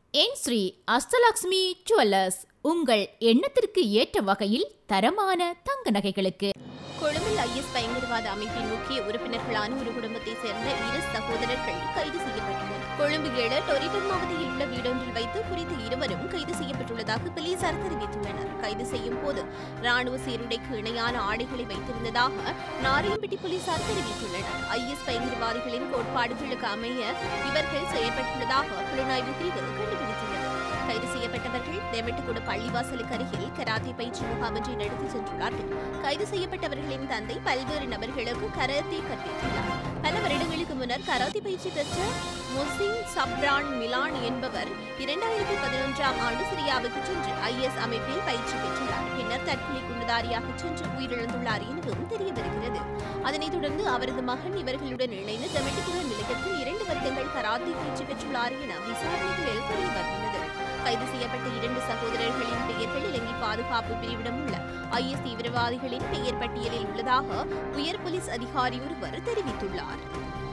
என் Sri Ashtalakshmi jewellers உங்கள் எண்ணத்திற்கு ஏற்ற வகையில் தரமான தங்க நகைகளுக்கு கொழும்பில் ஐஎஸ் பயங்கரவாத அமைப்பின் முக்கிய உறுப்பினர்களான ஒரு குடும்பத்தைச் சேர்ந்த இரு சகோதரர்கள் கைது செய்யப்பட்டுள்ளனர் கொழும்பு ஏழு டொரிட்டன் மாவட்டத்தில் உள்ள வீடொன்றில் வைத்து குறித்த இருவரும் கைது செய்யப்பட்டுள்ளதாக போலீசார் தெரிவித்துள்ளனர் கைது செய்யும் போது ராணுவ சீருடைக்கு இணையான ஆடைகளை வைத்திருந்ததாக நாராயணப்பட்டி போலீசார் தெரிவித்துள்ளனர் ஐஎஸ் பயங்கரவாதிகளின் கோட்பாடுகளுக்கு அமைய இவர்கள் செய்யப்பட்டுள்ளதாக புலனாய்வு பிரிவு கண்டுபிடித்துள்ளது கைது செய்யப்பட்டவர்கள் தெமட்டுக்குடு பள்ளிவாசலுக்கு அருகில் கராத்தே பயிற்சி முகாம் ஒன்றை நடத்தி சென்றுள்ளார்கள் கைது செய்யப்பட்டவர்களின் தந்தை பல்வேறு நபர்களுக்கு கராத்தே கற்பித்துள்ளார் பல வருடங்களுக்கு முன்னர் கராத்தே பயிற்சி பெற்ற முசின் சப்ரான் மிலான் என்பவர் இரண்டாயிரத்தி பதினொன்றாம் ஆண்டு சிரியாவுக்கு சென்று ஐஎஸ் அமைப்பில் பயிற்சி பெற்றுள்ளார் பின்னர் தற்கொலை குண்டுதாரியாக சென்று உயிரிழந்துள்ளார் எனவும் தெரிய வருகிறது அதனைத் தொடர்ந்து அவரது மகன் இவர்களுடன் இணைந்து தெமட்டுக்குடு நிலையத்தில் இரண்டு வருடங்கள் கராத்தே பயிற்சி பெற்றுள்ளார் என விசாரணைகளில் தெரிய வந்துள்ளது கைது செய்யப்பட்ட இரண்டு சகோதரர்களின் பெயர்கள் இலங்கை பாதுகாப்பு பிரிவிடம் உள்ள ஐஎஸ் தீவிரவாதிகளின் பெயர் பட்டியலில் உள்ளதாக உயர் போலீஸ் அதிகாரி ஒருவர் தெரிவித்துள்ளார்